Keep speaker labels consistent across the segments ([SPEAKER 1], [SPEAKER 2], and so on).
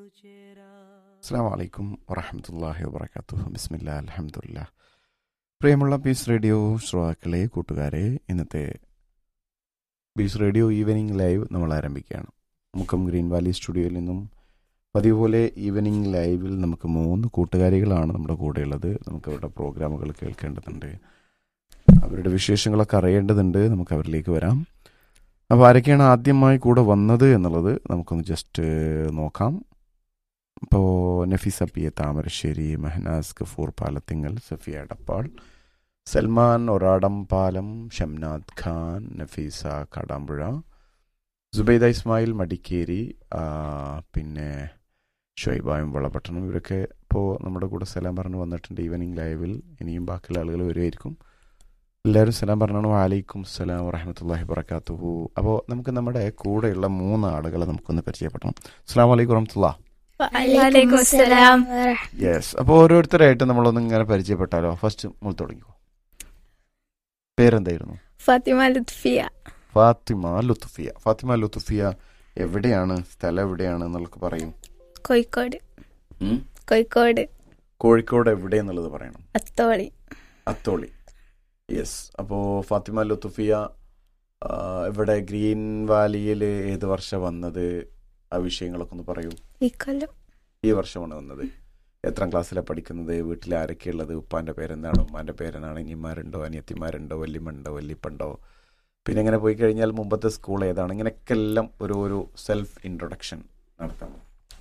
[SPEAKER 1] അസ്സാം വലൈക്കും വറഹമത്തല്ലാഹി വാബർക്കാത്തു ബിസ്മില്ല അലഹമുല്ല പ്രിയമുള്ള പീസ് റേഡിയോ ശ്രോതാക്കളെ കൂട്ടുകാരെ ഇന്നത്തെ പീസ് റേഡിയോ ഈവനിങ് ലൈവ് നമ്മൾ ആരംഭിക്കുകയാണ് മുക്കം ഗ്രീൻ വാലി സ്റ്റുഡിയോയിൽ നിന്നും പതിവ് പോലെ ഈവനിങ് ലൈവിൽ നമുക്ക് മൂന്ന് കൂട്ടുകാരികളാണ് നമ്മുടെ കൂടെയുള്ളത് നമുക്ക് അവരുടെ പ്രോഗ്രാമുകൾ കേൾക്കേണ്ടതുണ്ട് അവരുടെ വിശേഷങ്ങളൊക്കെ അറിയേണ്ടതുണ്ട് നമുക്ക് അവരിലേക്ക് വരാം അപ്പോൾ ആരൊക്കെയാണ് ആദ്യമായി കൂടെ വന്നത് എന്നുള്ളത് നമുക്കൊന്ന് ജസ്റ്റ് നോക്കാം ഇപ്പോൾ Nafeesa P A Thamarassery Mehnas Gafoor Palathingal Safiya Edappal Salman Oradampalam Shamnad Khan Nafeesa Kadampuzha Subaida Ismail Madikeri ആ, പിന്നെ ഷൊയ്ബായും വളപട്ടണം ഇവരൊക്കെ ഇപ്പോൾ നമ്മുടെ കൂടെ സലാം പറഞ്ഞ് വന്നിട്ടുണ്ട് ഈവനിങ് ലൈവിൽ ഇനിയും ബാക്കിയുള്ള ആളുകൾ വരുമായിരിക്കും എല്ലാവരും സലാം പറഞ്ഞാണ് വാലൈക്കും സലാം വറഹമത്തല്ലാഹി വർക്കാത്തുഹു അപ്പോൾ നമുക്ക് നമ്മുടെ കൂടെയുള്ള മൂന്ന് ആളുകളെ നമുക്കൊന്ന് പരിചയപ്പെടണം അസ്സാം വലൈക്കും വറഹമത്തുള്ള
[SPEAKER 2] വലൈക്കും സലാം
[SPEAKER 1] യെസ് അപ്പോൾ ഓരോരുത്തരായിട്ട് നമ്മളൊന്ന് ഇങ്ങനെ പരിചയപ്പെട്ടാലോ ഫസ്റ്റ് മുൾ തുടങ്ങിക്കോ പേരെന്തായിരുന്നു
[SPEAKER 2] ഫാത്തിമ ലുത്ഫിയ
[SPEAKER 1] ഫാത്തിമ ലുത്തുഫിയ ഫാത്തിമ ലുത്തുഫിയ എവിടെയാണ് സ്ഥലം എവിടെയാണ് എന്നുള്ളത് പറയും
[SPEAKER 2] കോഴിക്കോട്
[SPEAKER 1] ഉം?
[SPEAKER 2] കോഴിക്കോട്
[SPEAKER 1] കോഴിക്കോട് എവിടെ എന്നുള്ളത് പറയണം
[SPEAKER 2] അത്തോളി
[SPEAKER 1] അത്തോളി യെസ് അപ്പോൾ ഫാത്തിമ ലുത്തുഫിയ ആ, ഇവിടെ ഗ്രീൻ വാലിയിൽ ഏത് വർഷം വന്നത് ആ വിഷയങ്ങളൊക്കെ ഒന്ന് പറയൂ
[SPEAKER 2] ഈ കൊല്ലം
[SPEAKER 1] ഈ വർഷമാണ് വന്നത് എത്രാം ക്ലാസ്സിലാണ് പഠിക്കുന്നത് വീട്ടിൽ ആരൊക്കെയുള്ളത് ഉപ്പാന്റെ പേരെന്താണ് ഉമ്മാന്റെ പേരെന്താണ് ഇനിമാരുണ്ടോ അനിയത്തിമാരുണ്ടോ വല്യമ്മണ്ടോ വല്യപ്പുണ്ടോ പിന്നെ ഇങ്ങനെ പോയി കഴിഞ്ഞാൽ മുമ്പത്തെ സ്കൂൾ ഏതാണ് ഇങ്ങനെയൊക്കെ എല്ലാം ഒരു ഒരു സെൽഫ് ഇൻട്രൊഡക്ഷൻ നടത്താം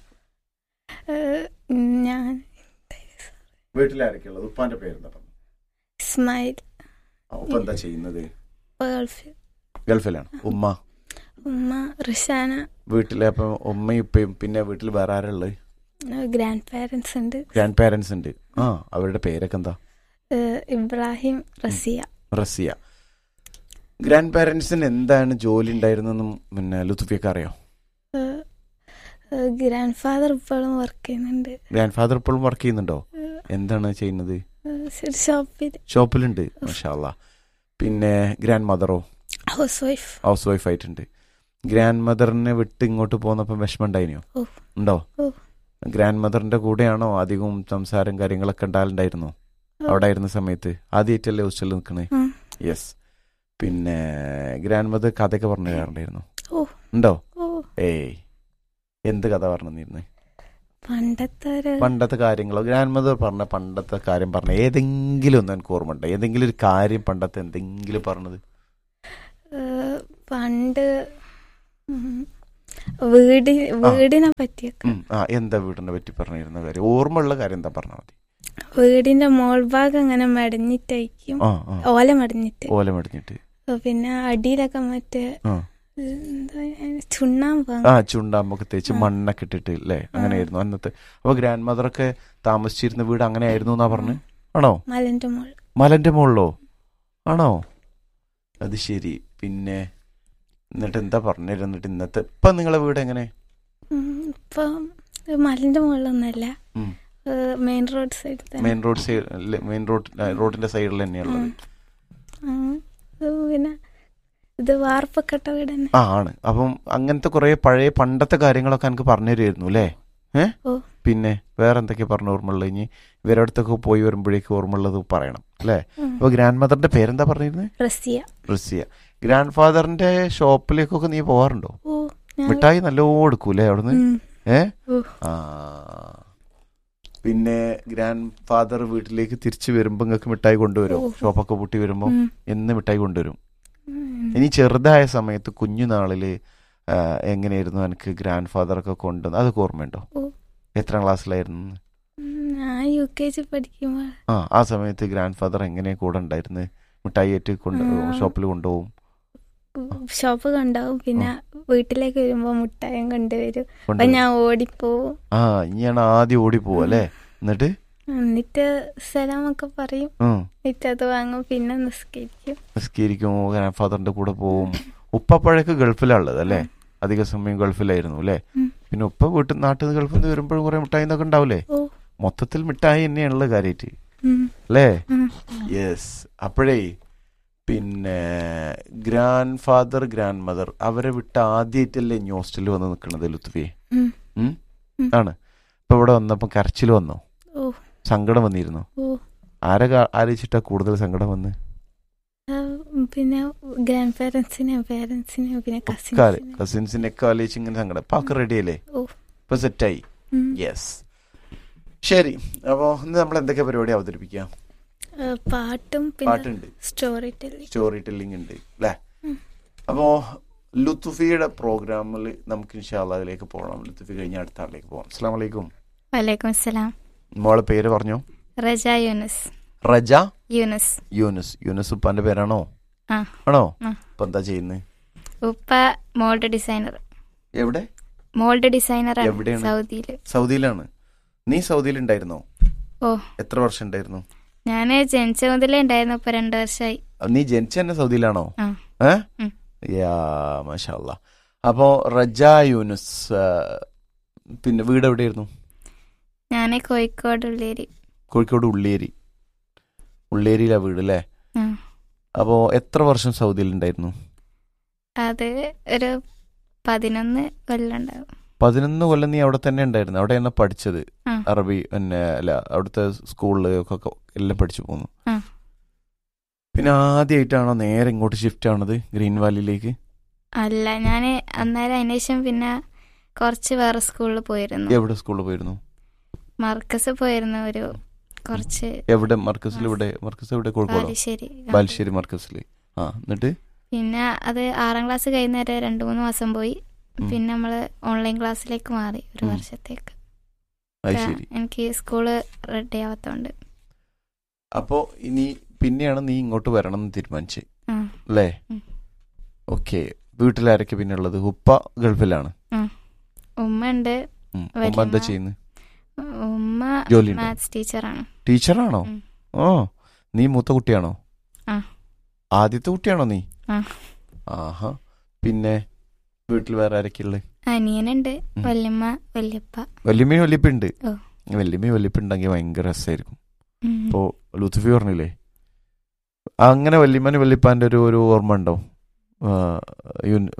[SPEAKER 2] ഏഹ്, ഞാൻ
[SPEAKER 1] വീട്ടിൽ ആരൊക്കെയുള്ളത് ഉപ്പാന്റെ പേരെന്താ പറഞ്ഞു
[SPEAKER 2] ഇസ്മായിൽ
[SPEAKER 1] ആ, ഉപ്പ എന്താ ചെയ്യുന്നത്
[SPEAKER 2] ഗൾഫിൽ
[SPEAKER 1] ഗൾഫിലാണ് ഉമ്മ
[SPEAKER 2] ഉമ്മ റിഷാന
[SPEAKER 1] വീട്ടിലെ അപ്പം ഉമ്മയും ഉപ്പയും പിന്നെ വീട്ടിൽ വേറെ ആരുള്ളത്
[SPEAKER 2] ഗ്രാൻഡ് പാരൻസ് ഉണ്ട്
[SPEAKER 1] ഗ്രാൻഡ് പാരൻസ് ഉണ്ട് ആ അവരുടെ പേരൊക്കെ എന്താ
[SPEAKER 2] ഏഹ്, ഇബ്രാഹിം റസിയ
[SPEAKER 1] റസിയ ഗ്രാൻഡ് പാരൻസിന് എന്താണ് ജോലി ഉണ്ടായിരുന്നെന്നും പിന്നെ ലുത്തുഫിയൊക്കെ അറിയോ
[SPEAKER 2] ഗ്രാൻഡ് ഫാദർ ഇപ്പോഴും വർക്ക് ചെയ്യുന്നുണ്ട്
[SPEAKER 1] ഗ്രാൻഡ് ഫാദർ ഇപ്പോഴും വർക്ക് ചെയ്യുന്നുണ്ടോ
[SPEAKER 2] ഏഹ്,
[SPEAKER 1] എന്താണ് ചെയ്യുന്നത്
[SPEAKER 2] ഏഹ്, ഷോപ്പിൽ
[SPEAKER 1] ഷോപ്പിലുണ്ട് മഷാല്ല പിന്നെ ഗ്രാൻഡ് മദറോ
[SPEAKER 2] ഹൗസ് വൈഫ്
[SPEAKER 1] ഹൗസ് വൈഫ് ആയിട്ടുണ്ട് ഗ്രാൻഡ് മദറിനെ വിട്ട് ഇങ്ങോട്ട് പോന്നപ്പം വിഷമം ഉണ്ടായിനോ
[SPEAKER 2] ഓ.
[SPEAKER 1] ഉണ്ടോ
[SPEAKER 2] ഓ.
[SPEAKER 1] ഗ്രാൻഡ് മദറിന്റെ കൂടെയാണോ അധികവും സംസാരം കാര്യങ്ങളൊക്കെ ഉണ്ടായിട്ടുണ്ടായിരുന്നോ അവിടെ ആയിരുന്ന സമയത്ത് ആദ്യമായിട്ടല്ലേ ഹോസ്റ്റലിൽ നിൽക്കണേ
[SPEAKER 2] ഉം.
[SPEAKER 1] യെസ് പിന്നെ ഗ്രാൻഡ് മദർ കഥയൊക്കെ പറഞ്ഞു തരാറുണ്ടായിരുന്നു
[SPEAKER 2] ഓ.
[SPEAKER 1] ഉണ്ടോ
[SPEAKER 2] ഓ
[SPEAKER 1] ഏയ് എന്ത് കഥ പറഞ്ഞിരുന്നു
[SPEAKER 2] പണ്ടത്തെ ഒരു
[SPEAKER 1] പണ്ടത്തെ കാര്യങ്ങളോ ഗ്രാൻഡ് മദർ പറഞ്ഞ പണ്ടത്തെ കാര്യം പറഞ്ഞ ഏതെങ്കിലും ഒന്ന് എനിക്ക് ഓർമ്മ ഉണ്ടോ ഏതെങ്കിലും ഒരു കാര്യം പണ്ടത്തെ എന്തെങ്കിലും പറഞ്ഞത്
[SPEAKER 2] ഏഹ്, പണ്ട് ഉം, വീടി വീടിനെ പറ്റിയൊക്കെ
[SPEAKER 1] ഉം, ആ എന്താ വീടിനെ പറ്റി പറഞ്ഞിരുന്ന കാര്യം ഓർമ്മയുള്ള കാര്യം എന്താ പറഞ്ഞാൽ മതി
[SPEAKER 2] വീടിന്റെ മോൾ ഭാഗം അങ്ങനെ മടഞ്ഞിട്ടായിരിക്കും
[SPEAKER 1] ആ ആ
[SPEAKER 2] ഓല മടഞ്ഞിട്ട്
[SPEAKER 1] ഓല മടിഞ്ഞിട്ട്
[SPEAKER 2] പിന്നെ അടിയിലൊക്കെ മറ്റേ
[SPEAKER 1] ആ.
[SPEAKER 2] എന്താ അതിന് ചുണ്ണാമ്പ്
[SPEAKER 1] ആ ചുണ്ടാമ്പൊക്കെ തേച്ച് മണ്ണൊക്കെ ഇട്ടിട്ട് അല്ലേ അങ്ങനെയായിരുന്നു അന്നത്തെ അപ്പൊ ഗ്രാൻഡ് മദറൊക്കെ താമസിച്ചിരുന്ന വീട് അങ്ങനെ ആയിരുന്നു എന്നാ പറഞ്ഞു ആണോ
[SPEAKER 2] മലന്റെ മോൾ
[SPEAKER 1] മലന്റെ മുകളിലോ ആണോ അത് ശരി പിന്നെ എന്നിട്ട് എന്താ പറഞ്ഞിരുന്നു എന്നിട്ട് ഇന്നത്തെ ഇപ്പൊ നിങ്ങളെ വീട് എങ്ങനെ
[SPEAKER 2] ഉം, ഇപ്പൊ മലന്റെ മുകളിലൊന്നല്ല
[SPEAKER 1] ഉം.
[SPEAKER 2] മെയിൻ റോഡ് സൈഡിൽ തന്നെ
[SPEAKER 1] main road side main road റോഡിന്റെ സൈഡിൽ തന്നെയുള്ളത്
[SPEAKER 2] ഉം. ആ, ഇത് പിന്നെ ഇത് വാർപ്പക്കെട്ട വീട് തന്നെ
[SPEAKER 1] ആ ആണ് അപ്പം അങ്ങനത്തെ കുറെ പഴയ പണ്ടത്തെ കാര്യങ്ങളൊക്കെ എനിക്ക് പറഞ്ഞു തരുമായിരുന്നു അല്ലേ ഏ
[SPEAKER 2] ഓ.
[SPEAKER 1] പിന്നെ വേറെ എന്തൊക്കെ പറഞ്ഞു ഓർമ്മയുള്ളത് ഇനി ഇവരുടെ അടുത്തൊക്കെ പോയി വരുമ്പോഴേക്ക് ഓർമ്മയുള്ളത് പറയണം അല്ലേ
[SPEAKER 2] ഉം.
[SPEAKER 1] അപ്പൊ ഗ്രാൻഡ് മദറിന്റെ പേരെന്താ പറഞ്ഞിരുന്നത്
[SPEAKER 2] റസിയ
[SPEAKER 1] റസിയ ഗ്രാൻഡ് ഫാദറിന്റെ ഷോപ്പിലേക്കൊക്കെ നീ പോവാറുണ്ടോ
[SPEAKER 2] ഓ ഞാൻ
[SPEAKER 1] മിഠായി നല്ലോ എടുക്കൂലേ അവിടുന്ന്
[SPEAKER 2] ഉം.
[SPEAKER 1] ഏ
[SPEAKER 2] ഓ.
[SPEAKER 1] ആ പിന്നെ ഗ്രാൻഡ് ഫാദർ വീട്ടിലേക്ക് തിരിച്ചു വരുമ്പോ നിങ്ങൾക്ക് മിഠായി കൊണ്ടുവരും
[SPEAKER 2] ഓ.
[SPEAKER 1] ഷോപ്പൊക്കെ പൂട്ടി വരുമ്പോ
[SPEAKER 2] ഉം.
[SPEAKER 1] എന്ന് മിഠായി കൊണ്ടുവരും
[SPEAKER 2] ഉം.
[SPEAKER 1] ഇനി ചെറുതായ സമയത്ത് കുഞ്ഞുനാളില് ആ, എങ്ങനെയായിരുന്നു എനിക്ക് ഗ്രാൻഡ് ഫാദർ ഒക്കെ കൊണ്ടുവന്ന് അതൊക്കെ ഓർമ്മയുണ്ടോ
[SPEAKER 2] ഓ.
[SPEAKER 1] എത്രാം ക്ലാസ്സിലായിരുന്നു
[SPEAKER 2] ഉം, ഞാൻ യു കെ ജി പഠിക്കുമ്പോ
[SPEAKER 1] ആ ആ സമയത്ത് ഗ്രാൻഡ് ഫാദർ എങ്ങനെയാ കൂടെ ഉണ്ടായിരുന്നത് മിഠായി ആയിട്ട് കൊണ്ട്
[SPEAKER 2] ആ.
[SPEAKER 1] ഷോപ്പിൽ കൊണ്ടുപോകും
[SPEAKER 2] ഷോപ്പ് കൊണ്ടാവും പിന്നെ വീട്ടിലേക്ക് വരുമ്പോ മുട്ടായും കൊണ്ടുവരും അപ്പൊ
[SPEAKER 1] കൊണ്ടുപോകും.
[SPEAKER 2] ഞാൻ ഓടിപ്പോവും
[SPEAKER 1] ആ ഇനിയാണ് ആദ്യം ഓടി പോവും അല്ലേ എന്നിട്ട്
[SPEAKER 2] എന്നിട്ട് സലാമൊക്കെ പറയും
[SPEAKER 1] ഉം
[SPEAKER 2] എന്നിട്ട് അത് വാങ്ങും പിന്നെ നിസ്കരിക്കും
[SPEAKER 1] നിസ്കരിക്കും ഗ്രാൻഡ് ഫാദറിന്റെ കൂടെ പോവും ഉപ്പപ്പോഴേക്ക് ഗൾഫിലാണുള്ളത് അല്ലേ അധിക സമയം ഗൾഫിലായിരുന്നു അല്ലേ
[SPEAKER 2] ഉം.
[SPEAKER 1] പിന്നെ ഉപ്പ വീട്ടിൽ നാട്ടിൽ നിന്ന് ഗൾഫിൽ നിന്ന് വരുമ്പോഴും കുറെ മിഠായി എന്നൊക്കെ ഉണ്ടാവില്ലേ
[SPEAKER 2] ഓ
[SPEAKER 1] മൊത്തത്തിൽ മിഠായി തന്നെയാണുള്ള കാര്യമായിട്ട്
[SPEAKER 2] ഉം,
[SPEAKER 1] അല്ലേ
[SPEAKER 2] ഉം.
[SPEAKER 1] യെസ് അപ്പോഴേ പിന്നെ ഗ്രാൻഡ് ഫാദർ ഗ്രാൻഡ് മദർ അവരെ വിട്ട് ആദ്യമായിട്ടല്ലേ ഇനി ഹോസ്റ്റലിൽ വന്ന് നിൽക്കണത് ലുത്ഫി
[SPEAKER 2] ഉം.
[SPEAKER 1] ഉം?
[SPEAKER 2] ഉം.
[SPEAKER 1] ആണ് ഇപ്പൊ ഇവിടെ വന്നപ്പോ കരച്ചിൽ വന്നോ
[SPEAKER 2] ഓ
[SPEAKER 1] സങ്കടം വന്നിരുന്നോ
[SPEAKER 2] ഓ
[SPEAKER 1] ആരെ കാ- ആലോചിച്ചിട്ടാ കൂടുതൽ സങ്കടം വന്ന്
[SPEAKER 2] ആ, പിന്നെ ഗ്രാൻഡ് പേരൻസിനെ പേരൻസിനെ പിന്നെ
[SPEAKER 1] കാല്
[SPEAKER 2] കസിൻസിനെ
[SPEAKER 1] കസിൻസിന്റെ ഒക്കെ ആലോചിച്ച് ഇങ്ങനെ സങ്കടം ഇപ്പൊ ഒക്കെ റെഡി അല്ലേ
[SPEAKER 2] ഓ.
[SPEAKER 1] ഇപ്പൊ സെറ്റായി
[SPEAKER 2] ഉം.
[SPEAKER 1] യെസ് ശരി അപ്പോ ഇന്ന് നമ്മൾ എന്തൊക്കെ പരിപാടി അവതരിപ്പിക്കാം
[SPEAKER 2] ആ, പാട്ടും പിന്നെ
[SPEAKER 1] പാട്ടുണ്ട്
[SPEAKER 2] സ്റ്റോറി ടെല്ലിംഗ്
[SPEAKER 1] സ്റ്റോറി ടെല്ലിംഗ് ഉണ്ട് അല്ലേ
[SPEAKER 2] ഉം.
[SPEAKER 1] അപ്പോ ലുത്തുഫിയുടെ പ്രോഗ്രാമിൽ നമുക്ക് ഇൻഷാല്ല അതിലേക്ക് പോകണം ലുത്തുഫി കഴിഞ്ഞ അടുത്ത ആളിലേക്ക് പോകാം അസ്സാം വലൈക്കും
[SPEAKER 2] വലൈക്കും അസ്സലാം
[SPEAKER 1] മോളെ പേര് പറഞ്ഞോ
[SPEAKER 2] റജ യൂനസ്
[SPEAKER 1] റജ
[SPEAKER 2] യൂനസ്
[SPEAKER 1] യൂനുസ് യൂനുസ് ഉപ്പാന്റെ പേരാണോ
[SPEAKER 2] ആ.
[SPEAKER 1] ആണോ
[SPEAKER 2] ആ.
[SPEAKER 1] ഇപ്പൊ എന്താ ചെയ്യുന്നത്
[SPEAKER 2] ഉപ്പ മോൾഡ് ഡിസൈനർ
[SPEAKER 1] എവിടെ
[SPEAKER 2] മോൾഡ് ഡിസൈനർ ആണ്
[SPEAKER 1] എവിടെയാണ്?
[SPEAKER 2] സൗദിയില്
[SPEAKER 1] സൗദിയിലാണ് നീ സൗദിയിൽ ഉണ്ടായിരുന്നോ
[SPEAKER 2] ഓ
[SPEAKER 1] എത്ര വർഷം ഉണ്ടായിരുന്നു
[SPEAKER 2] ഞാൻ ജനിച്ച മുതലേ ഉണ്ടായിരുന്നു ഇപ്പൊ രണ്ടു വർഷമായി
[SPEAKER 1] അഹ് നീ ജനിച്ച തന്നെ സൗദിയിലാണോ
[SPEAKER 2] ആ.
[SPEAKER 1] ഏ
[SPEAKER 2] ഉം.
[SPEAKER 1] യാ മാഷാല്ല അപ്പോ റജ യൂനുസ് ആ, പിന്നെ വീട് എവിടെയായിരുന്നു
[SPEAKER 2] ഞാൻ കോഴിക്കോട് ഉള്ളേരി
[SPEAKER 1] കോഴിക്കോട് ഉള്ളേരി ഉള്ളേരിയിലാ വീട് അല്ലേ
[SPEAKER 2] ആ.
[SPEAKER 1] അപ്പോ എത്ര വർഷം സൗദിയിൽ ഉണ്ടായിരുന്നു
[SPEAKER 2] അത് ഒരു പതിനൊന്ന് കൊല്ലം ഉണ്ടാവും
[SPEAKER 1] പതിനൊന്ന് കൊല്ലം നീ അവിടെ തന്നെ ഉണ്ടായിരുന്നു അവിടെയാണ് പഠിച്ചത്
[SPEAKER 2] ആ.
[SPEAKER 1] അറബി പിന്നെ അല്ല അവിടുത്തെ സ്കൂളിൽ ഒക്കെ എല്ലാം പഠിച്ചു പോന്നു
[SPEAKER 2] ആ.
[SPEAKER 1] പിന്നെ ആദ്യമായിട്ടാണോ നേരെ ഇങ്ങോട്ട് ഷിഫ്റ്റ് ആണത് ഗ്രീൻ വാലിയിലേക്ക്
[SPEAKER 2] അല്ല ഞാൻ അന്നേരം അതിന് ശേഷം പിന്നെ കുറച്ച് വേറെ സ്കൂളിൽ പോയിരുന്നു
[SPEAKER 1] എവിടെ സ്കൂളിൽ പോയിരുന്നു
[SPEAKER 2] മർക്കസ് പോയിരുന്നു ഒരു കുറച്ച്
[SPEAKER 1] എവിടെ മർക്കസിൽ ഇവിടെ മർക്കസ് എവിടെ കോഴിക്കോടോ
[SPEAKER 2] ബാലുശ്ശേരി
[SPEAKER 1] ബാലുശ്ശേരി മർക്കസിൽ ആ എന്നിട്ട്
[SPEAKER 2] പിന്നെ അത് ആറാം ക്ലാസ് കഴിയുന്നവരെ രണ്ട് മൂന്ന് മാസം പോയി
[SPEAKER 1] ഉം.
[SPEAKER 2] പിന്നെ നമ്മള് ഓൺലൈൻ ക്ലാസ്സിലേക്ക് മാറി ഒരു
[SPEAKER 1] ഉം.
[SPEAKER 2] വർഷത്തേക്ക്
[SPEAKER 1] അത് ശരി
[SPEAKER 2] എനിക്ക് സ്കൂള് റെഡി ആവാത്തോണ്ട്
[SPEAKER 1] അപ്പോ ഇനി പിന്നെയാണ് നീ ഇങ്ങോട്ട് വരണം എന്ന് തീരുമാനിച്ചത്
[SPEAKER 2] ആ
[SPEAKER 1] അല്ലേ
[SPEAKER 2] ഉം.
[SPEAKER 1] ഓക്കെ വീട്ടിലാരൊക്കെ പിന്നെ ഉള്ളത് ഉപ്പ ഗൾഫിലാണ്
[SPEAKER 2] ഉമ്മ ഉണ്ട്
[SPEAKER 1] ഉം. ഉമ്മ എന്താ
[SPEAKER 2] വല്യമ്മ.
[SPEAKER 1] ചെയ്യുന്നത്
[SPEAKER 2] ഉമ്മ
[SPEAKER 1] ജോലിയുണ്ടോ?
[SPEAKER 2] മാത്സ് ടീച്ചറാണ്
[SPEAKER 1] ടീച്ചറാണോ
[SPEAKER 2] ഉം.
[SPEAKER 1] ഓ നീ മൂത്ത കുട്ടിയാണോ
[SPEAKER 2] ആ.
[SPEAKER 1] ആദ്യത്തെ കുട്ടിയാണോ നീ
[SPEAKER 2] ആ.
[SPEAKER 1] ആഹാ പിന്നെ വീട്ടിൽ വേറെ ആരൊക്കെ ഉള്ളത്
[SPEAKER 2] അനിയനുണ്ട്
[SPEAKER 1] ഉം.
[SPEAKER 2] വല്യമ്മ വല്യപ്പ
[SPEAKER 1] വല്യമ്മയും വല്യപ്പുണ്ട്
[SPEAKER 2] ഓ.
[SPEAKER 1] വല്യമ്മയും വല്യപ്പുണ്ടെങ്കിൽ ഭയങ്കര രസമായിരിക്കും
[SPEAKER 2] ഉം.
[SPEAKER 1] ഇപ്പോ ലുത്തുഫി പറഞ്ഞില്ലേ അങ്ങനെ വല്യമ്മന് വല്യപ്പാന്റെ ഒരു ഒരു ഓർമ്മ ഉണ്ടോ ആ, യൂൻ-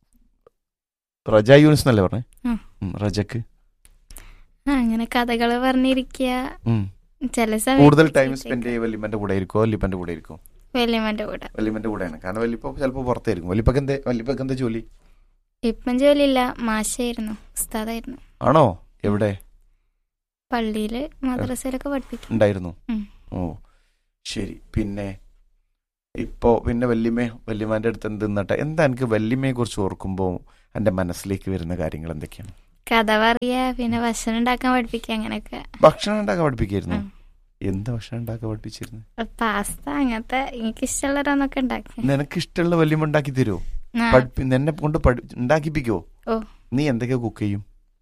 [SPEAKER 1] റജ യൂനിസ് എന്നല്ലേ പറഞ്ഞേ
[SPEAKER 2] ഉം.
[SPEAKER 1] ഉം, റജക്ക്
[SPEAKER 2] ആ, അങ്ങനെ കഥകള് പറഞ്ഞിരിക്കുക
[SPEAKER 1] ഉം.
[SPEAKER 2] ചില സമയത്ത്
[SPEAKER 1] കൂടുതൽ ടൈം
[SPEAKER 2] ചീത്തയൊക്കെ.
[SPEAKER 1] സ്പെൻഡ് ചെയ്യുക വല്യമ്മന്റെ കൂടെ ആയിരിക്കോ വല്യപ്പന്റെ കൂടെ ആയിരിക്കോ
[SPEAKER 2] വല്യമ്മന്റെ കൂടെ
[SPEAKER 1] വല്യമ്മന്റെ കൂടെയാണ് കാരണം വല്യപ്പ ചിലപ്പോൾ പുറത്തായിരിക്കും വല്യപ്പക്ക് എന്താ വല്യപ്പക്ക് എന്താ ജോലി
[SPEAKER 2] ഇപ്പം ജോലിയില്ല മാഷായിരുന്നു ഉസ്താദായിരുന്നു
[SPEAKER 1] ആണോ എവിടെ
[SPEAKER 2] പള്ളിയില് മദ്രസയിലൊക്കെ പഠിപ്പിക്കും
[SPEAKER 1] ഉണ്ടായിരുന്നു
[SPEAKER 2] ഉം.
[SPEAKER 1] ഓ ശരി പിന്നെ ഇപ്പോ പിന്നെ വല്യമ്മ വല്യമ്മന്റെ അടുത്ത് എന്ത് നിന്നട്ടെ എന്താ എനിക്ക് വല്യമ്മയെ കുറിച്ച് ഓർക്കുമ്പോൾ എന്റെ മനസ്സിലേക്ക് വരുന്ന കാര്യങ്ങൾ എന്തൊക്കെയാണ്
[SPEAKER 2] കഥ പറയാ പിന്നെ ഭക്ഷണം ഉണ്ടാക്കാൻ പഠിപ്പിക്കുക അങ്ങനെയൊക്കെ
[SPEAKER 1] ഭക്ഷണം ഉണ്ടാക്കാൻ പഠിപ്പിക്കായിരുന്നു
[SPEAKER 2] ഉം.
[SPEAKER 1] എന്ത് ഭക്ഷണം ഉണ്ടാക്കാൻ പഠിപ്പിച്ചിരുന്നു
[SPEAKER 2] പാസ്ത അങ്ങനത്തെ എനിക്ക് ഇഷ്ടമുള്ളവരൊന്നൊക്കെ ഉണ്ടാക്കി
[SPEAKER 1] നിനക്ക് ഇഷ്ടമുള്ള വല്യമ്മ ഉണ്ടാക്കി തരുമോ
[SPEAKER 2] ആ,
[SPEAKER 1] പഠിപ്പി എന്നെ കൊണ്ട് പഠി ഉണ്ടാക്കിപ്പിക്കോ
[SPEAKER 2] ഓ.
[SPEAKER 1] നീ എന്തൊക്കെ കുക്ക് ചെയ്യും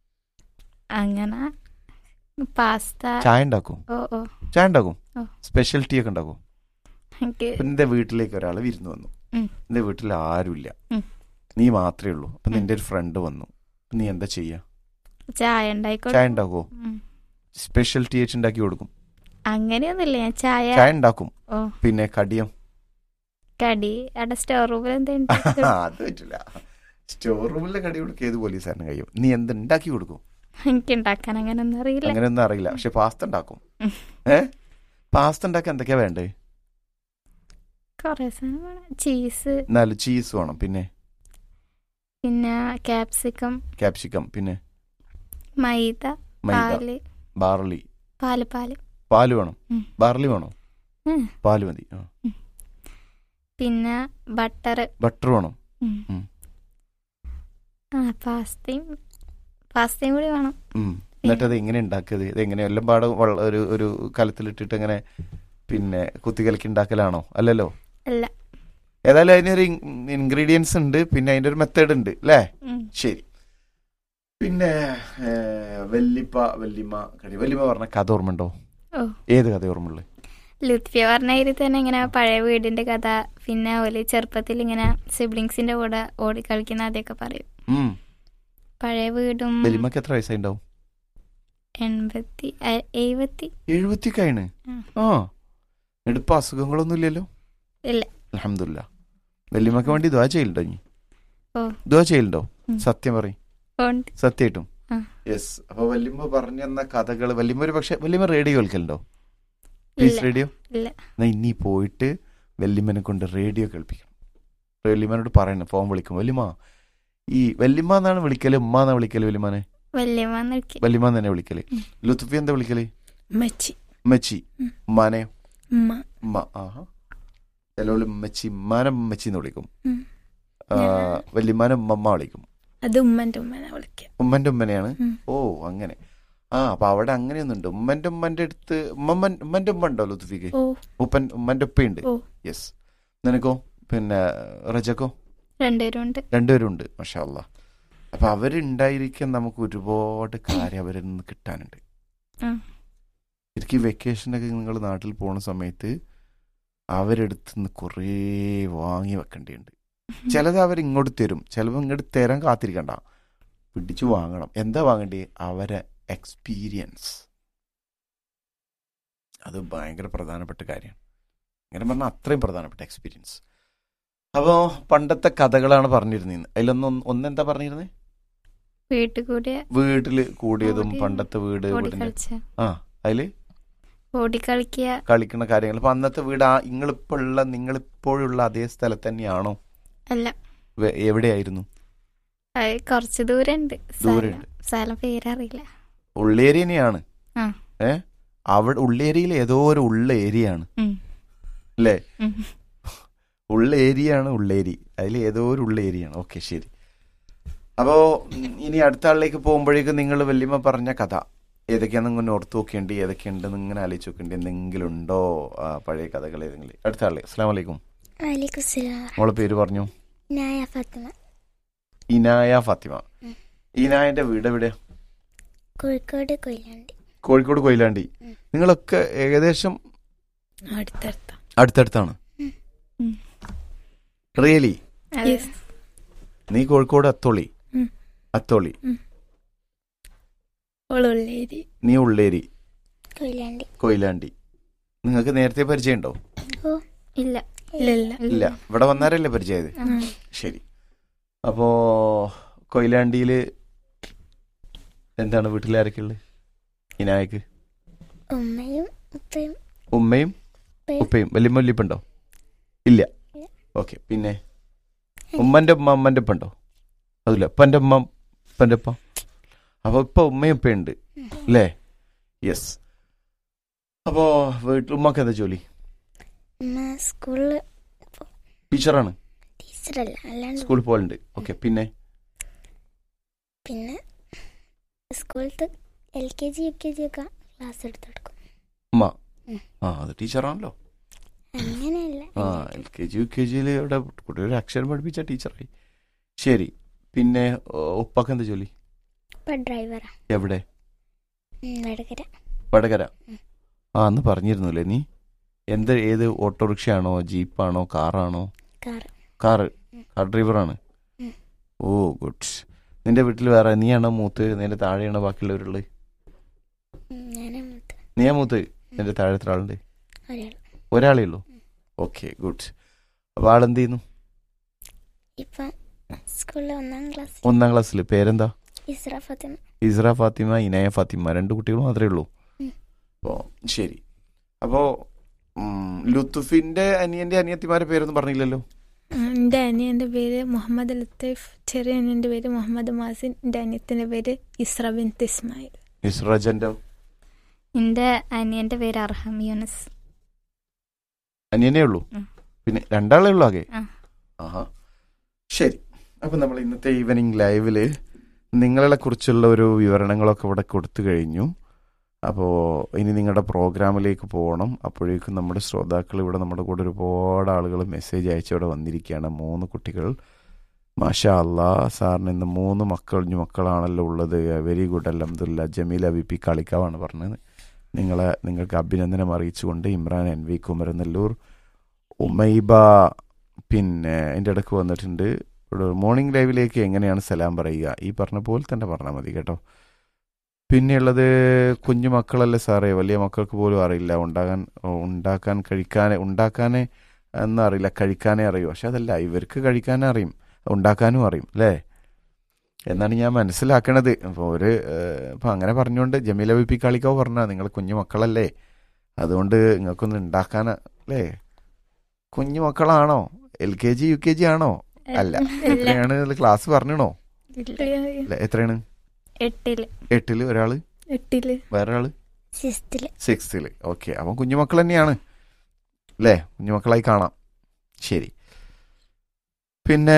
[SPEAKER 2] അങ്ങനെ പാസ്ത
[SPEAKER 1] ചായ ഉണ്ടാക്കും
[SPEAKER 2] ഓ ഓ
[SPEAKER 1] ചായ ഉണ്ടാക്കും
[SPEAKER 2] ഓ.
[SPEAKER 1] സ്പെഷ്യൽ ടീ ഒക്കെ ഉണ്ടാക്കും
[SPEAKER 2] എനിക്ക്
[SPEAKER 1] അപ്പൊ നിന്റെ വീട്ടിലേക്ക് ഒരാൾ വിരുന്ന് വന്നു
[SPEAKER 2] ഉം.
[SPEAKER 1] നിന്റെ വീട്ടിൽ ആരുമില്ല
[SPEAKER 2] ഉം.
[SPEAKER 1] നീ മാത്രമേ ഉള്ളൂ അപ്പൊ
[SPEAKER 2] ഉം.
[SPEAKER 1] നിന്റെ ഒരു ഫ്രണ്ട് വന്നു അപ്പൊ നീ എന്താ ചെയ്യാ
[SPEAKER 2] ചായ ഉണ്ടായിക്കോട്ടെ
[SPEAKER 1] ചായ ഉണ്ടാക്കുമോ
[SPEAKER 2] ഉം.
[SPEAKER 1] സ്പെഷ്യൽ ടീ വെച്ച് ഉണ്ടാക്കി കൊടുക്കും
[SPEAKER 2] അങ്ങനെയൊന്നുമില്ല ഞാൻ ചായ
[SPEAKER 1] ചായ ഉണ്ടാക്കും
[SPEAKER 2] ഓ
[SPEAKER 1] പിന്നെ കടിയം
[SPEAKER 2] കടി അവിടെ സ്റ്റോർ റൂമിൽ എന്തെങ്കിലും
[SPEAKER 1] അത് പറ്റില്ല സ്റ്റോർ റൂമിലെ കടി കൊടുക്കുക ഏത് പോലീസുകാരനും കഴിയും നീ എന്ത് ഉണ്ടാക്കി കൊടുക്കും
[SPEAKER 2] എനിക്ക് ഉണ്ടാക്കാൻ അങ്ങനെ ഒന്നും അറിയില്ല
[SPEAKER 1] അങ്ങനെയൊന്നും അറിയില്ല പക്ഷെ പാസ്ത ഉണ്ടാക്കും
[SPEAKER 2] ഉം.
[SPEAKER 1] ഏ പാസ്ത ഉണ്ടാക്കാൻ എന്തൊക്കെയാ വേണ്ടേ
[SPEAKER 2] കൊറേ സാധനം വേണം ചീസ്
[SPEAKER 1] നാല് ചീസ് വേണം പിന്നെ
[SPEAKER 2] പിന്നെ ക്യാപ്സിക്കം
[SPEAKER 1] ക്യാപ്സിക്കം പിന്നെ
[SPEAKER 2] മൈദ
[SPEAKER 1] മൈദ
[SPEAKER 2] പാല്
[SPEAKER 1] ബാർലി
[SPEAKER 2] പാല് പാല്
[SPEAKER 1] പാല് വേണം
[SPEAKER 2] ഉം.
[SPEAKER 1] ബാർലി വേണോ
[SPEAKER 2] ഉം.
[SPEAKER 1] പാല് മതി ആ.
[SPEAKER 2] പിന്നെ ബട്ടർ
[SPEAKER 1] ബട്ടർ വേണം ഉം.
[SPEAKER 2] ആ പാസ്തയും പാസ്തയും കൂടി വേണം
[SPEAKER 1] ഉം. എന്നിട്ട് അത് എങ്ങനെ ഉണ്ടാക്കിയത് ഇത് എങ്ങനെ എല്ലാം പാടെ വള്ള- ഒരു ഒരു കലത്തിലിട്ടിട്ട് അങ്ങനെ പിന്നെ കുത്തി കലക്കി ഉണ്ടാക്കലാണോ അല്ലല്ലോ
[SPEAKER 2] അല്ല
[SPEAKER 1] ഏതായാലും അതിനൊരു ഇൻഗ്രീഡിയൻസ് ഉണ്ട് പിന്നെ അതിന്റെ ഒരു മെത്തേഡ് ഉണ്ട് അല്ലേ
[SPEAKER 2] ഉം.
[SPEAKER 1] ശരി പിന്നെ ഏ, വല്ലിപ്പ വല്ലിമ്മ കടി വല്ലിമ്മ പറഞ്ഞ കഥ ഓർമ്മയുണ്ടോ
[SPEAKER 2] ഓ
[SPEAKER 1] ഏത് കഥ ഓർമ്മയുള്ളത്
[SPEAKER 2] ലുത്ഫിയ പറഞ്ഞ ഇതിൽ തന്നെ ഇങ്ങനെ പഴയ വീടിന്റെ കഥ പിന്നെ ഓല് ചെറുപ്പത്തിൽ ഇങ്ങനെ സിബ്ലിങ്സിന്റെ കൂടെ ഓടി കളിക്കുന്ന അതൊക്കെ പറയും
[SPEAKER 1] ഉം.
[SPEAKER 2] പഴയ വീടും
[SPEAKER 1] വല്ലിമ്മക്ക് എത്ര വയസ്സായിണ്ടാവും
[SPEAKER 2] എൺപത്തി എ- എഴുപത്തി
[SPEAKER 1] എഴുപത്തിക്കാണ്
[SPEAKER 2] ഉം.
[SPEAKER 1] ആ എടുപ്പ അസുഖങ്ങളൊന്നും ഇല്ലല്ലോ
[SPEAKER 2] ഇല്ല
[SPEAKER 1] അലഹമില്ല വല്യമ്മക്ക് വേണ്ടി ദ്വാ ചെയ്യലുണ്ടോ ഇനി
[SPEAKER 2] ഓ.
[SPEAKER 1] ദ്വാ ചെയ്യലുണ്ടോ
[SPEAKER 2] ഉം.
[SPEAKER 1] സത്യം പറയും
[SPEAKER 2] ഉണ്ട്
[SPEAKER 1] സത്യമായിട്ടും
[SPEAKER 2] ആ.
[SPEAKER 1] യെസ് അപ്പൊ വല്യമ്മ പറഞ്ഞു തന്ന കഥകൾ വല്യമ്മ ഒരു പക്ഷെ വല്യമ്മ റേഡിയോ കേൾക്കലുണ്ടോ
[SPEAKER 2] ഇല്ല
[SPEAKER 1] പീസ് റേഡിയോ
[SPEAKER 2] ഇല്ല
[SPEAKER 1] എന്നാ ഇനി പോയിട്ട് വല്യമ്മനെ കൊണ്ട് റേഡിയോ കേൾപ്പിക്കണം വല്യമ്മനോട് പറയണം ഫോൺ വിളിക്കും വല്യമ്മ ഈ വല്യമ്മ എന്നാണ് വിളിക്കല് ഉമ്മ എന്നാ വിളിക്കല് വല്യമ്മനെ
[SPEAKER 2] വല്യമ്മന്ന് വിളിക്കും
[SPEAKER 1] വല്യമ്മ തന്നെ വിളിക്കല്
[SPEAKER 2] ഉം.
[SPEAKER 1] ലുത്തുഫി എന്താ വിളിക്കല്
[SPEAKER 3] മച്ചി
[SPEAKER 1] ഉമ്മച്ചി
[SPEAKER 3] ഉം.
[SPEAKER 1] ഉമ്മാനെ
[SPEAKER 3] ഉമ്മ
[SPEAKER 1] ഉമ്മ ആഹാ ചിലവള് ഉമ്മച്ചി ഉമ്മാനെ ഉമ്മച്ചി എന്ന് വിളിക്കും
[SPEAKER 3] ഉം.
[SPEAKER 1] ആ, വല്യമ്മാനെ ഉമ്മമ്മ വിളിക്കും
[SPEAKER 3] അത് ഉമ്മന്റെ ഉമ്മനെ വിളിക്കുക
[SPEAKER 1] ഉമ്മന്റെ ഉമ്മനെയാണ്
[SPEAKER 3] ഉം.
[SPEAKER 1] ഓ അങ്ങനെ ആ അപ്പൊ അവിടെ അങ്ങനെയൊന്നുണ്ട് ഉമ്മന്റെ ഉമ്മന്റെ അടുത്ത് ഉമ്മമ്മൻ ഉമ്മന്റെ ഉമ്മ ഉണ്ടോ ലുത്തുഫിക്ക്
[SPEAKER 3] ഓ
[SPEAKER 1] ഉപ്പൻ ഉമ്മന്റെ ഉപ്പയുണ്ട്
[SPEAKER 3] ഓ
[SPEAKER 1] യെസ് നിനക്കോ പിന്നെ റജക്കോ
[SPEAKER 2] രണ്ടുപേരും ഉണ്ട്
[SPEAKER 1] രണ്ടുപേരും ഉണ്ട് മഷാല്ല അപ്പൊ അവരുണ്ടായിരിക്കാൻ നമുക്ക് ഒരുപാട് കാര്യം അവരിൽ നിന്ന് കിട്ടാനുണ്ട്
[SPEAKER 2] ആ.
[SPEAKER 1] ശരിക്കും വെക്കേഷനൊക്കെ നിങ്ങൾ നാട്ടിൽ പോണ സമയത്ത് അവരെടുത്ത് നിന്ന് കുറേ വാങ്ങി വെക്കേണ്ടിയുണ്ട് ചിലത് അവർ ഇങ്ങോട്ട് തരും ചിലപ്പോൾ ഇങ്ങോട്ട് തരാൻ കാത്തിരിക്കണ്ട പിടിച്ചു വാങ്ങണം എന്താ വാങ്ങേണ്ടി അവരെ എക്സ്പീരിയൻസ് അത് ഭയങ്കര പ്രധാനപ്പെട്ട കാര്യമാണ് അങ്ങനെ പറഞ്ഞാൽ അത്രയും പ്രധാനപ്പെട്ട എക്സ്പീരിയൻസ് അപ്പോൾ പണ്ടത്തെ കഥകളാണ് പറഞ്ഞിരുന്നത് അതിലൊന്നും ഒന്നെന്താ പറഞ്ഞിരുന്നത്
[SPEAKER 2] വീട്ടിൽ കൂടി
[SPEAKER 1] വീട്ടിൽ കൂടിയതും
[SPEAKER 2] ഓടി-
[SPEAKER 1] പണ്ടത്തെ വീട്
[SPEAKER 2] ഓടി
[SPEAKER 1] വീടിന്റെ
[SPEAKER 2] കളിച്ച
[SPEAKER 1] ആ അതില്
[SPEAKER 2] ഓടി കളിക്കുക
[SPEAKER 1] കളിക്കുന്ന കാര്യങ്ങൾ അപ്പൊ അന്നത്തെ വീട് ആ നിങ്ങളിപ്പോ ഉള്ള നിങ്ങളിപ്പോഴുള്ള അതേ സ്ഥലത്ത് തന്നെയാണോ
[SPEAKER 2] അല്ല
[SPEAKER 1] വെ- എവിടെയായിരുന്നു
[SPEAKER 2] അത് കുറച്ച് ദൂരണ്ട്
[SPEAKER 1] ദൂരമുണ്ട്.
[SPEAKER 2] സ്ഥലം പേരറിയില്ല
[SPEAKER 1] ഉള്ളേരി തന്നെയാണ്
[SPEAKER 2] ആ.
[SPEAKER 1] ഏ അവിടെ ഉള്ളേരിയിൽ ഏതോ ഒരു ഉള്ള ഏരിയ ആണ്
[SPEAKER 2] ഉം.
[SPEAKER 1] അല്ലേ
[SPEAKER 2] ഉം.
[SPEAKER 1] ഉള്ള ഏരിയ ആണ് ഉള്ളേരി അതിൽ ഏതോ ഒരു ഉള്ള ഏരിയ ആണ് ഓക്കെ ശരി അപ്പോ ഉം, ഇനി അടുത്ത ആളിലേക്ക് പോകുമ്പോഴേക്കും നിങ്ങൾ വല്യമ്മ പറഞ്ഞ കഥ ഏതൊക്കെയാണെന്ന് ഇങ്ങനെ ഓർത്ത് നോക്കേണ്ടി ഏതൊക്കെയുണ്ടെന്ന് ഇങ്ങനെ ആലോചിച്ച് നോക്കേണ്ടി എന്തെങ്കിലും ഉണ്ടോ ആ, പഴയ കഥകൾ ഏതെങ്കിലും അടുത്ത ആളെ അസ്സാം വലൈക്കും
[SPEAKER 4] വലൈക്കും സലാം
[SPEAKER 1] മോളെ പേര് പറഞ്ഞു
[SPEAKER 4] നായ ഫാത്തിമ
[SPEAKER 1] ഇനായ ഫാത്തിമ
[SPEAKER 4] ഉം.
[SPEAKER 1] ഇനായന്റെ വീട് എവിടെ
[SPEAKER 4] കോഴിക്കോട് കൊയിലാണ്ടി
[SPEAKER 1] കോഴിക്കോട് കൊയിലാണ്ടി
[SPEAKER 4] ഉം.
[SPEAKER 1] നിങ്ങളൊക്കെ ഏകദേശം
[SPEAKER 3] അടുത്തടുത്ത
[SPEAKER 1] അടുത്തടുത്താണ്
[SPEAKER 2] ഉം.
[SPEAKER 1] റിയലി
[SPEAKER 2] അതെ.
[SPEAKER 3] Yes.
[SPEAKER 1] നീ കോഴിക്കോട് അത്തോളി
[SPEAKER 3] ഉം.
[SPEAKER 1] അത്തോളി
[SPEAKER 3] ഓളുള്ളേരി
[SPEAKER 1] നീ ഉള്ളേരി
[SPEAKER 4] കൊയിലാണ്ടി
[SPEAKER 1] കൊയിലാണ്ടി നിങ്ങൾക്ക് നേരത്തെ പരിചയമുണ്ടോ
[SPEAKER 2] ഇല്ല
[SPEAKER 3] ഇല്ല ഇല്ല
[SPEAKER 1] ഇല്ല ഇവിടെ വന്നാരല്ലേ പരിചയമായത്
[SPEAKER 2] ആ.
[SPEAKER 1] ശരി അപ്പോ കൊയിലാണ്ടിയില് എന്താണ് വീട്ടിലാരൊക്കെ ഉള്ളത് ഇനായക്ക്
[SPEAKER 4] ഉമ്മയും ഉപ്പയും
[SPEAKER 1] ഉമ്മയും
[SPEAKER 4] ഉപ്പയും.
[SPEAKER 1] ഉപ്പയും വലിയ വല്യപ്പുണ്ടോ ഇല്ല
[SPEAKER 4] ഇല്ല.
[SPEAKER 1] ഓക്കെ പിന്നെ ഉമ്മന്റെ ഉമ്മ അമ്മന്റെ ഉപ്പ ഉണ്ടോ അതില്ല ഉപ്പന്റെ ഉമ്മ ഉപ്പന്റെ ഉപ്പ അപ്പൊ ഇപ്പൊ ഉമ്മയും ഉപ്പയുണ്ട്
[SPEAKER 4] ഉം.
[SPEAKER 1] അല്ലേ യെസ് അപ്പോ വീട്ടിൽ ഉമ്മക്ക് എന്താ ജോലി
[SPEAKER 4] ഉമ്മ സ്കൂളിൽ
[SPEAKER 1] ടീച്ചറാണ്
[SPEAKER 4] ടീച്ചറല്ല അല്ലാണ്ട്
[SPEAKER 1] സ്കൂളിൽ പോകലുണ്ട് ഓക്കെ പിന്നെ
[SPEAKER 4] പിന്നെ സ്കൂളിലത്തെ L K G U K G ഒക്കെ ക്ലാസ് എടുത്ത് കൊടുക്കും
[SPEAKER 1] ഉമ്മ
[SPEAKER 4] ഉം.
[SPEAKER 1] ആ അത് ടീച്ചറാണല്ലോ
[SPEAKER 4] അങ്ങനെയല്ല
[SPEAKER 1] ആ L K G U K ജിയിൽ ഇവിടെ കുട്ടിയൊരു അക്ഷരം പഠിപ്പിച്ച ടീച്ചറായി ശരി പിന്നെ ഓ, ഉപ്പാക്ക് എന്താ ജോലി
[SPEAKER 4] ഇപ്പൊ ഡ്രൈവറാ
[SPEAKER 1] എവിടെ
[SPEAKER 4] ഉം, വടകര
[SPEAKER 1] വടകര
[SPEAKER 4] ഉം.
[SPEAKER 1] ആ അന്ന് പറഞ്ഞിരുന്നില്ലേ നീ എന്ത് ഏത് ഓട്ടോറിക്ഷയാണോ ജീപ്പാണോ കാറാണോ
[SPEAKER 4] കാർ
[SPEAKER 1] കാറ്
[SPEAKER 4] ഉം.
[SPEAKER 1] കാർ ഡ്രൈവറാണ്
[SPEAKER 4] ഉം.
[SPEAKER 1] ഓ ഗുഡ് നിന്റെ വീട്ടിൽ വേറെ നീയാണോ മൂത്ത് നിന്റെ താഴെയാണോ ബാക്കിയുള്ളവരുള്ളത്
[SPEAKER 4] ഞാനാ മൂത്ത്
[SPEAKER 1] നീയാ മൂത്ത് നിന്റെ താഴെ എത്ര ആളുണ്ട്
[SPEAKER 4] ഒരാൾ
[SPEAKER 1] ഒരാളേ ഉള്ളൂ ഓക്കെ ഗുഡ് അപ്പോൾ ആളെന്ത് ചെയ്യുന്നു
[SPEAKER 4] ഇപ്പം സ്കൂളിൽ ഒന്നാം ക്ലാസ്
[SPEAKER 1] ഒന്നാം ക്ലാസ്സിൽ പേരെന്താ
[SPEAKER 4] ഇസ്ര ഫാത്തിമ
[SPEAKER 1] ഇസ്ര ഫാത്തിമ ഇനയ ഫാത്തിമ രണ്ട് കുട്ടികൾ മാത്രമേ ഉള്ളൂ
[SPEAKER 4] ഉം.
[SPEAKER 1] അപ്പോൾ ശരി അപ്പോൾ ലുത്തുഫിന്റെ അനിയന്റെ അനിയത്തിമാരുടെ പേരൊന്നും പറഞ്ഞില്ലല്ലോ
[SPEAKER 3] എൻ്റെ അനിയൻ്റെ പേര് മുഹമ്മദ് ലത്തീഫ് ചെറിയ അനിയൻ്റെ പേര് മുഹമ്മദ് മാസിൻ എൻ്റെ അനിയത്തിൻ്റെ പേര് ഇസ്ര ബിൻ ഇസ്മായിൽ
[SPEAKER 1] ഇസ്രജന്റെ
[SPEAKER 2] എന്റെ അനിയന്റെ പേര് അർഹം യൂനസ്
[SPEAKER 1] അനിയനേ ഉള്ളൂ
[SPEAKER 2] ഉം.
[SPEAKER 1] പിന്നെ രണ്ടാളേ ഉള്ളൂ ആകെ
[SPEAKER 2] ആ.
[SPEAKER 1] ആഹാ ശരി അപ്പൊ നമ്മൾ ഇന്നത്തെ ഈവനിങ് ലൈവില് നിങ്ങളെ കുറിച്ചുള്ള ഒരു വിവരണങ്ങളൊക്കെ ഇവിടെ കൊടുത്തു കഴിഞ്ഞു അപ്പോൾ ഇനി നിങ്ങളുടെ പ്രോഗ്രാമിലേക്ക് പോകണം അപ്പോഴേക്കും നമ്മുടെ ശ്രോതാക്കൾ ഇവിടെ നമ്മുടെ കൂടെ ഒരുപാട് ആളുകൾ മെസ്സേജ് അയച്ച് ഇവിടെ വന്നിരിക്കുകയാണ് മൂന്ന് കുട്ടികൾ മാഷാ അല്ലാ സാറിന് ഇന്ന് മൂന്ന് മക്കൾ മക്കളാണല്ലോ ഉള്ളത് വെരി ഗുഡ് അലഹമുല്ല ജമീൽ അബിപ്പി കളിക്കാവാണ് പറഞ്ഞത് നിങ്ങളെ നിങ്ങൾക്ക് അഭിനന്ദനം അറിയിച്ചുകൊണ്ട് ഇമ്രാൻ എൻ വി കുമരനെല്ലൂർ ഉമൈബ പിന്നെ എൻ്റെ ഇടയ്ക്ക് വന്നിട്ടുണ്ട് ഇവിടെ മോർണിംഗ് ലൈവിലേക്ക് എങ്ങനെയാണ് സലാം പറയുക ഈ പറഞ്ഞ പോലെ തന്നെ പറഞ്ഞാൽ മതി കേട്ടോ പിന്നെയുള്ളത് കുഞ്ഞു മക്കളല്ലേ സാറേ വലിയ മക്കൾക്ക് പോലും അറിയില്ല ഉണ്ടാകാൻ ഉണ്ടാക്കാൻ കഴിക്കാനേ ഉണ്ടാക്കാനേ എന്ന് അറിയില്ല കഴിക്കാനേ അറിയൂ പക്ഷെ അതല്ല ഇവർക്ക് കഴിക്കാനേ അറിയും ഉണ്ടാക്കാനും അറിയും അല്ലേ എന്നാണ് ഞാൻ മനസ്സിലാക്കണത് അപ്പോൾ ഒരു ഇപ്പം അങ്ങനെ പറഞ്ഞുകൊണ്ട് ജമീല ബി പി കാളിക്കാവ് പറഞ്ഞാൽ നിങ്ങൾ കുഞ്ഞു മക്കളല്ലേ അതുകൊണ്ട് നിങ്ങൾക്കൊന്ന് ഉണ്ടാക്കാൻ അല്ലേ കുഞ്ഞു മക്കളാണോ L K G U K G ആണോ അല്ല എത്രയാണ് ക്ലാസ് പറഞ്ഞണോ അല്ല എത്രയാണ്
[SPEAKER 2] എട്ടില്
[SPEAKER 1] എട്ടില് ഒരാള്
[SPEAKER 3] എട്ടില്
[SPEAKER 1] വേറെ ആള്
[SPEAKER 4] സിക്സ്ത്തില്
[SPEAKER 1] സിക്സ്ത്തില് ഓക്കെ അപ്പം കുഞ്ഞുമക്കൾ തന്നെയാണ് അല്ലേ കുഞ്ഞുമക്കളായി കാണാം ശരി പിന്നെ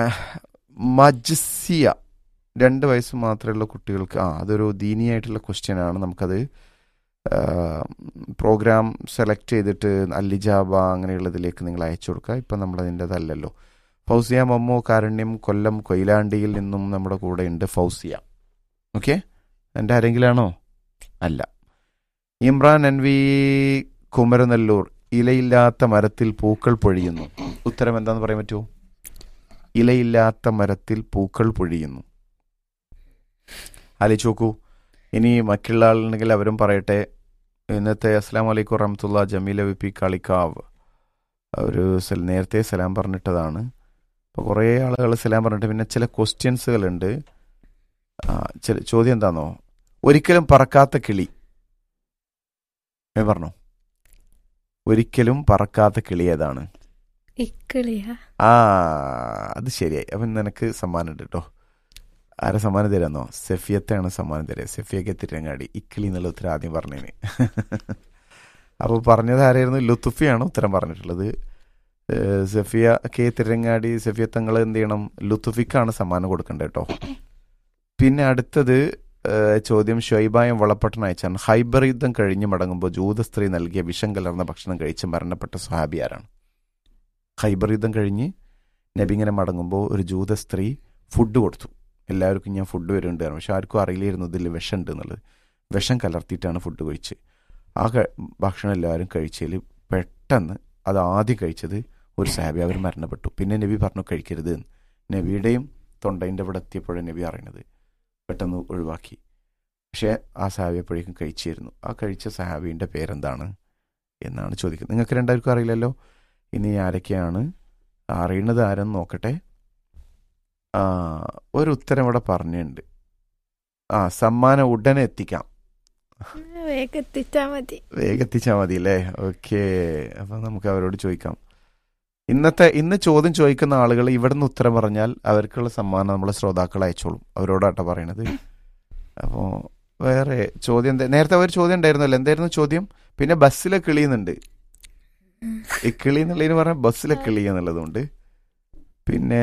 [SPEAKER 1] മജ്സിയ രണ്ട് വയസ്സ് മാത്രമുള്ള കുട്ടികൾക്ക് ആ അതൊരു ദീനിയായിട്ടുള്ള ക്വസ്റ്റ്യൻ ആണ് നമുക്കത് പ്രോഗ്രാം സെലക്ട് ചെയ്തിട്ട് അല്ലിജാബ അങ്ങനെയുള്ളതിലേക്ക് നിങ്ങൾ അയച്ചു കൊടുക്കുക ഇപ്പം നമ്മളതിൻ്റെതല്ലല്ലോ ഫൗസിയ മമ്മു കാരുണ്യം കൊല്ലം കൊയിലാണ്ടിയിൽ നിന്നും നമ്മുടെ കൂടെ ഉണ്ട് ഫൗസിയ ഓക്കെ എൻ്റെ ആരെങ്കിലാണോ അല്ല ഇമ്രാൻ എൻ വി കുമരനെല്ലൂർ ഇലയില്ലാത്ത മരത്തിൽ പൂക്കൾ പൊഴിയുന്നു ഉത്തരം എന്താന്ന് പറയാൻ പറ്റുമോ ഇലയില്ലാത്ത മരത്തിൽ പൂക്കൾ പൊഴിയുന്നു ആലോചിച്ച് നോക്കൂ ഇനി മറ്റുള്ള ആളുണ്ടെങ്കിൽ അവരും പറയട്ടെ ഇന്നത്തെ അസ്സാം വലൈക്കും വറഹമത്തുള്ള ജമീല വി പി കാളിക്കാവ് ഒരു സൽ- നേരത്തെ സലാം പറഞ്ഞിട്ടതാണ് അപ്പോൾ കുറേ ആളുകൾ സലാം പറഞ്ഞിട്ട് പിന്നെ ചില ക്വസ്റ്റ്യൻസുകളുണ്ട് ആ, ചില ചോദ്യം എന്താണോ ഒരിക്കലും പറക്കാത്ത കിളി ഏ പറഞ്ഞോ ഒരിക്കലും പറക്കാത്ത കിളി ഏതാണ്
[SPEAKER 3] ഇക്കിളിയാ
[SPEAKER 1] ആ അത് ശരിയായി അപ്പം നിനക്ക് സമ്മാനം ഉണ്ട് കേട്ടോ ആരെ സമ്മാനം തരാന്നോ സെഫിയത്തെയാണ് സമ്മാനം തരിക സെഫിയൊക്കെ തിരങ്ങാടി ഇക്കിളി എന്നുള്ള ഉത്തരം ആദ്യം പറഞ്ഞതിന് അപ്പോൾ പറഞ്ഞത് ആരായിരുന്നു ലുത്തുഫിയാണ് ഉത്തരം പറഞ്ഞിട്ടുള്ളത് ഏഹ് സെഫിയ കെ തിരങ്ങാടി സെഫിയ തങ്ങൾ എന്ത് ചെയ്യണം ലുത്തുഫിക്കാണ് സമ്മാനം കൊടുക്കേണ്ടത് കേട്ടോ പിന്നെ അടുത്തത് ഏഹ് ചോദ്യം ഷൊയ്ബായം വളപ്പട്ടൻ അയച്ചാണ് ഹൈബർ യുദ്ധം കഴിഞ്ഞ് മടങ്ങുമ്പോൾ ജൂത സ്ത്രീ നൽകിയ വിഷം കലർന്ന ഭക്ഷണം കഴിച്ച് മരണപ്പെട്ട സ്വഹാബി ആരാണ് ഹൈബർ യുദ്ധം കഴിഞ്ഞ് നബി ഇങ്ങനെ മടങ്ങുമ്പോൾ ഒരു ജൂത സ്ത്രീ ഫുഡ് കൊടുത്തു എല്ലാവർക്കും ഞാൻ ഫുഡ് വരുന്നുണ്ട് പറഞ്ഞു. പക്ഷെ ആർക്കും അറിയില്ലായിരുന്നു ഇതിൽ വിഷമുണ്ട് എന്നുള്ളത് വിഷം കലർത്തിയിട്ടാണ് ഫുഡ് കഴിച്ച് ആ ക- ഭക്ഷണം എല്ലാവരും കഴിച്ചതിൽ പെട്ടെന്ന് അത് ആദ്യം കഴിച്ചത് ഒരു സാബി അവർ മരണപ്പെട്ടു പിന്നെ നബി പറഞ്ഞു കഴിക്കരുത് എന്ന് നബിയുടെയും തൊണ്ടയിൻ്റെ അവിടെ എത്തിയപ്പോഴാണ് നബി അറിയണത് പെട്ടെന്ന് ഒഴിവാക്കി പക്ഷേ ആ സാബി എപ്പോഴേക്കും കഴിച്ചിരുന്നു ആ കഴിച്ച സാബിൻ്റെ പേരെന്താണ് എന്നാണ് ചോദിക്കുന്നത് നിങ്ങൾക്ക് രണ്ടാർക്കും അറിയില്ലല്ലോ ഇനി ആരൊക്കെയാണ് അറിയണത് ആരെന്ന് നോക്കട്ടെ ആ ഒരു ഉത്തരം ഇവിടെ പറഞ്ഞിട്ടുണ്ട് ആ സമ്മാനം ഉടനെ എത്തിക്കാം
[SPEAKER 3] വേഗം എത്തിച്ചാ മതി
[SPEAKER 1] വേഗം എത്തിച്ചാൽ മതി അല്ലേ ഓക്കെ അപ്പം നമുക്ക് അവരോട് ചോദിക്കാം ഇന്നത്തെ ഇന്ന് ചോദ്യം ചോദിക്കുന്ന ആളുകൾ ഇവിടെ നിന്ന് ഉത്തരം പറഞ്ഞാൽ അവർക്കുള്ള സമ്മാനം നമ്മളെ ശ്രോതാക്കൾ അയച്ചോളും അവരോടാട്ടോ പറയണത് അപ്പോൾ വേറെ ചോദ്യം എന്താ- നേരത്തെ ഒരു ചോദ്യം ഉണ്ടായിരുന്നല്ലോ എന്തായിരുന്നു ചോദ്യം പിന്നെ ബസ്സിലെ കിളിയുന്നുണ്ട് ഈ കിളി എന്നുള്ളതിന് പറഞ്ഞാൽ ബസ്സിലെ കിളി എന്നുള്ളതുണ്ട് പിന്നെ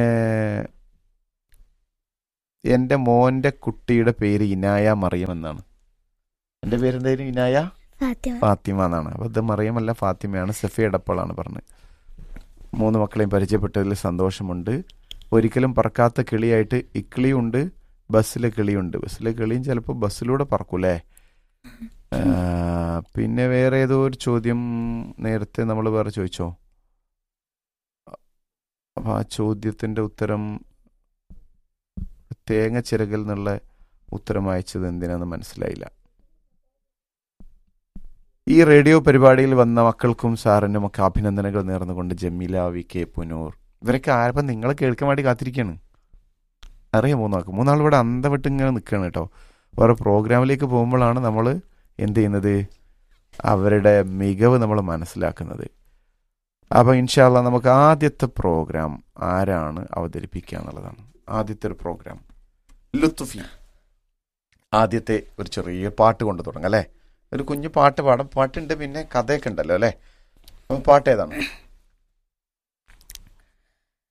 [SPEAKER 1] എൻ്റെ മോൻ്റെ കുട്ടിയുടെ പേര് ഇനായ മറിയം എന്നാണ് എൻ്റെ പേരെന്തായാലും ഇനായ
[SPEAKER 4] ഫാത്തിമ
[SPEAKER 1] ഫാത്തിമ എന്നാണ് അപ്പോൾ ഇത് മറിയമല്ല ഫാത്തിമയാണ് സഫി എടപ്പളാണ് പറഞ്ഞത് മൂന്ന് മക്കളെയും പരിചയപ്പെട്ടതിൽ സന്തോഷമുണ്ട് ഒരിക്കലും പറക്കാത്ത കിളിയായിട്ട് ഇക്കിളിയുണ്ട് ബസ്സിലെ കിളിയുണ്ട് ബസ്സിലെ കിളിയും ചിലപ്പോൾ ബസ്സിലൂടെ പറക്കൂലേ ആ, പിന്നെ വേറെ ഏതോ ഒരു ചോദ്യം നേരത്തെ നമ്മൾ വേറെ ചോദിച്ചോ അപ്പൊ ആ ചോദ്യത്തിന്റെ ഉത്തരം തേങ്ങ ചിറകിൽ നിന്നുള്ള ഉത്തരം അയച്ചത് എന്തിനാന്ന് മനസ്സിലായില്ല ഈ റേഡിയോ പരിപാടിയിൽ വന്ന മക്കൾക്കും സാറിനും ഒക്കെ അഭിനന്ദനങ്ങൾ നേർന്നുകൊണ്ട് ജമീല വി കെ പുനൂർ ഇവരൊക്കെ ആരപ്പം നിങ്ങളെ കേൾക്കാൻ വേണ്ടി കാത്തിരിക്കുകയാണ് അറിയാം മൂന്നാൾക്ക് മൂന്നാൾ ഇവിടെ അന്തവിട്ട് ഇങ്ങനെ നിൽക്കുകയാണ് കേട്ടോ വേറെ പ്രോഗ്രാമിലേക്ക് പോകുമ്പോഴാണ് നമ്മൾ എന്ത് ചെയ്യുന്നത് അവരുടെ മികവ് നമ്മൾ മനസ്സിലാക്കുന്നത് അപ്പോൾ ഇൻഷാല്ല നമുക്ക് ആദ്യത്തെ പ്രോഗ്രാം ആരാണ് അവതരിപ്പിക്കുക എന്നുള്ളതാണ് ആദ്യത്തെ ഒരു പ്രോഗ്രാം ലുത്തുഫി ആദ്യത്തെ ഒരു ചെറിയ പാട്ട് കൊണ്ട് തുടങ്ങാം അല്ലേ ഒരു കുഞ്ഞു പാട്ട് പാടാം പാട്ടുണ്ട് പിന്നെ കഥയൊക്കെ ഉണ്ടല്ലോ അല്ലേ അപ്പോൾ പാട്ട് ഏതാണ്